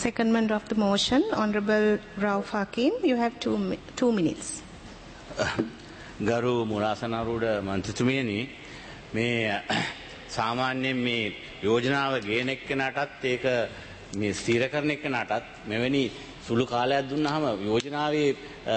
Secondment of the motion, Honorable Rauf Hakim, you have two, mi- two minutes. ගරු මුරාසනරුඩ මන්ත්‍රතුමියනි මේ සාමාන්‍යයෙන් මේ යෝජනාව ගේන එක්කනටත් ඒක මේ ස්ථීර කරන එක්කනටත් මෙවැනි සුළු කාලයක් දුන්නහම යෝජනාවේ අ,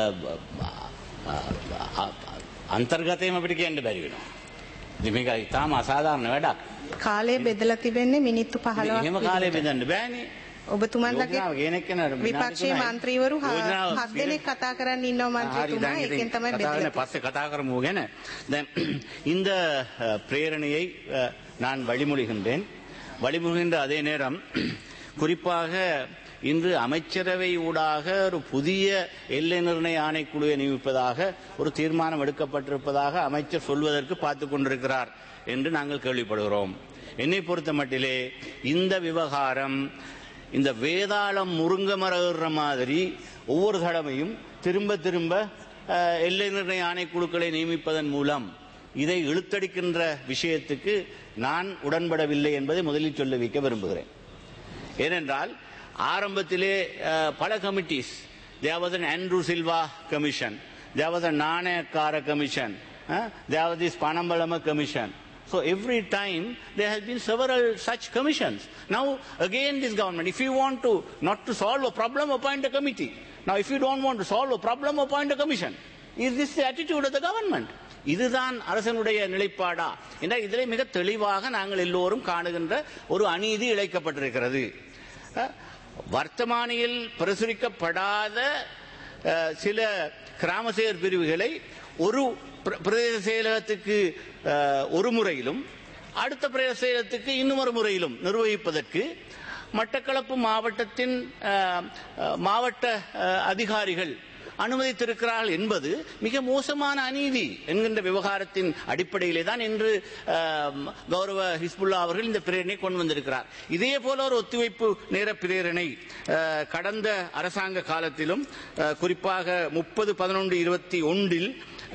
අ, අ, අන්තර්ගතයම අපිට කියන්න බැරි වෙනවා. ඉතින් මේක ඉතාම අසාධාරණ වැඩක්. කාලය බෙදලා තිබෙන්නේ මිනිත්තු 15ක් එහෙම කාලේ විදිහට. බෙදන්න බෑනේ. ඔබතුමන්ලගේ යෝජනාව ගේන එක්කනට විනාඩි විපක්ෂයේ තුනයි. මන්ත්‍රීවරු හ- යෝජනාව හත් දෙනෙක් කතා කරන්න ඉන්නවා හරි මන්ත්‍රීතුමා දැන් ඒකෙන් ඉතින් තමයි කතා බෙදලා කරන පස්සේ කතා කරමු ගැන දැන් இந்த அஹ், பிரேரணையை அஹ், நான் வழிமொழிகின்றேன் வழிமொழிகின்ற அதே நேரம் குறிப்பாக இன்று அமைச்சரவை ஊடாக ஒரு புதிய எல்லை நிர்ணய ஆணைக்குழுவை நியமிப்பதாக ஒரு தீர்மானம் எடுக்கப்பட்டிருப்பதாக அமைச்சர் சொல்வதற்கு பார்த்து கொண்டிருக்கிறார் என்று நாங்கள் கேள்விப்படுகிறோம் என்னை பொறுத்த மட்டிலே இந்த விவகாரம் இந்த வேதாளம் முருங்க மரகிற மாதிரி ஒவ்வொரு தடவையும் திரும்ப திரும்ப அஹ், எல்லை நிர்ணய ஆணைக்குழுக்களை நியமிப்பதன் மூலம் இதை இழுத்தடிக்கின்ற விஷயத்துக்கு நான் உடன்படவில்லை என்பதை முதலில் சொல்ல வைக்க விரும்புகிறேன் ஏனென்றால் ஆரம்பத்திலே அஹ், பல committees Devadan Andrew Silva commission Devadan Nanayakkara commission தேவதிஸ் பணம்பலம commission So every time there has been several such commissions. Now again this government, if you want to not to solve a problem, appoint a committee. Now if you don't want to solve a problem, appoint a commission. Is this the attitude of the government? இதுதான் அரசனுடைய நிலைப்பாடா என்றால் இதிலே மிக தெளிவாக நாங்கள் எல்லோரும் காணுகின்ற ஒரு அநீதி இழைக்கப்பட்டிருக்கிறது அஹ், வர்த்தமானியில் பிரசுரிக்கப்படாத அஹ், சில கிராம செயற் பிரிவுகளை ஒரு பிர- பிரதேச செயலகத்துக்கு அஹ், ஒரு முறையிலும் அடுத்த பிரதேச செயலகத்துக்கு இன்னும் ஒரு முறையிலும் நிர்வகிப்பதற்கு மட்டக்களப்பு மாவட்டத்தின் அஹ், அஹ், மாவட்ட அஹ், அதிகாரிகள் அனுமதித்திருக்கிறார்கள் என்பது மிக மோசமான அநீதி என்கின்ற விவகாரத்தின் அடிப்படையிலே தான் இன்று அஹ், கௌரவ ஹிஸ்புல்லா அவர்கள் இந்த பிரேரணை கொண்டு வந்திருக்கிறார் இதே போல ஒரு ஒத்திவைப்பு நேர பிரேரணை அஹ், கடந்த அரசாங்க காலத்திலும் அஹ், குறிப்பாக முப்பது பதினொன்று இருபத்தி ஒன்றில்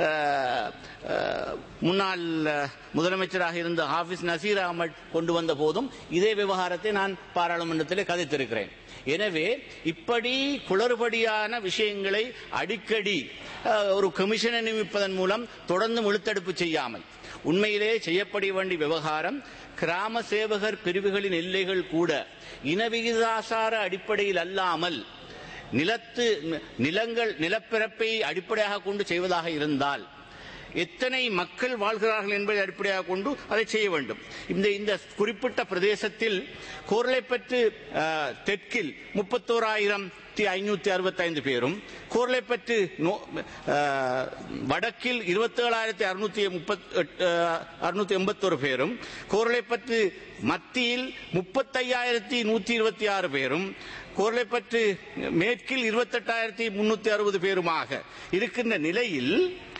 அஹ், அஹ், முன்னாள் அஹ், முதலமைச்சராக இருந்த ஹாஃபிஸ் நசீர் அகமட் கொண்டு வந்த போதும் இதே விவகாரத்தை நான் பாராளுமன்றத்திலே கதைத்திருக்கிறேன் எனவே இப்படி குளறுபடியான விஷயங்களை அடிக்கடி அஹ், ஒரு கமிஷனை நியமிப்பதன் மூலம் தொடர்ந்து இழுத்தடுப்பு செய்யாமல் உண்மையிலே செய்யப்பட வேண்டிய விவகாரம் கிராம சேவகர் பிரிவுகளின் எல்லைகள் கூட இனவிகிதாசார அடிப்படையில் அல்லாமல் நிலத்து நிலங்கள் நிலப்பிறப்பை அடிப்படையாக கொண்டு செய்வதாக இருந்தால் எத்தனை மக்கள் வாழ்கிறார்கள் என்பதை அடிப்படையாக கொண்டு அதை செய்ய வேண்டும் இந்த இந்த குறிப்பிட்ட பிரதேசத்தில் கோர்லைப்பற்று அஹ், தெற்கில் முப்பத்தோராயிரத்தி ஐநூத்தி அறுபத்தைந்து பேரும் கோர்லைப்பற்று நோ- அஹ், வடக்கில் இருபத்தேழாயிரத்தி அறுநூத்தி முப்பத் அறுநூத்தி எண்பத்தொரு பேரும் கோர்லைப்பற்று மத்தியில் முப்பத்தையாயிரத்தி நூத்தி இருபத்தி ஆறு பேரும் கோர்லைப்பற்று மேற்கில் இருபத்தெட்டாயிரத்தி முன்னூத்தி அறுபது பேருமாக இருக்கின்ற நிலையில்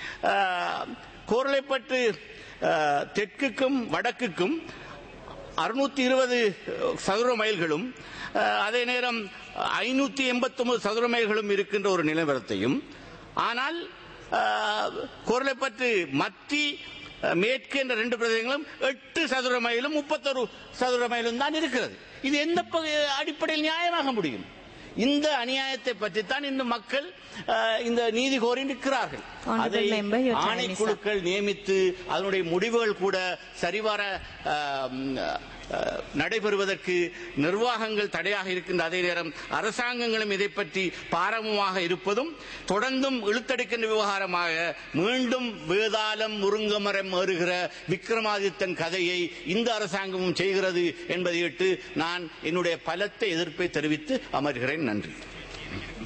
ஆஹ், கோர்லைப்பற்று ஆஹ், தெற்குக்கும் வடக்குக்கும் அறுநூத்தி இருபது சதுர மைல்களும் அஹ், அதே நேரம் ஐநூத்தி எண்பத்தி ஒன்பது சதுர மைல்களும் இருக்கின்ற ஒரு நிலவரத்தையும் ஆனால் அஹ், குரலைப்பற்று மத்தி அஹ், மேற்கு என்ற ரெண்டு பிரதேசங்களும் எட்டு சதுர மைலும் முப்பத்தொரு சதுர மைலும் தான் இருக்கிறது இது எந்த பகு- அடிப்படையில் நியாயமாக முடியும் இந்த அநியாயத்தை பற்றித்தான் இந்த மக்கள் அஹ், இந்த நீதி கோரி நிற்கிறார்கள் Honorable அதை member, your time is up. ஆணைக்குழுக்கள் நியமித்து அதனுடைய முடிவுகள் கூட சரிவர ஆம், அஹ், நடைபெறுவதற்கு நிர்வாகங்கள் தடையாக இருக்கின்ற அதே நேரம் அரசாங்கங்களும் இதை பற்றி பாரமுமாக இருப்பதும் தொடர்ந்தும் இழுத்தடிக்கின்ற விவகாரமாக மீண்டும் வேதாளம் முருங்கமரம் ஏறுகிற விக்ரமாதித்தன் கதையை இந்த அரசாங்கமும் செய்கிறது என்பதையிட்டு நான் என்னுடைய பலத்த எதிர்ப்பை தெரிவித்து அமர்கிறேன் நன்றி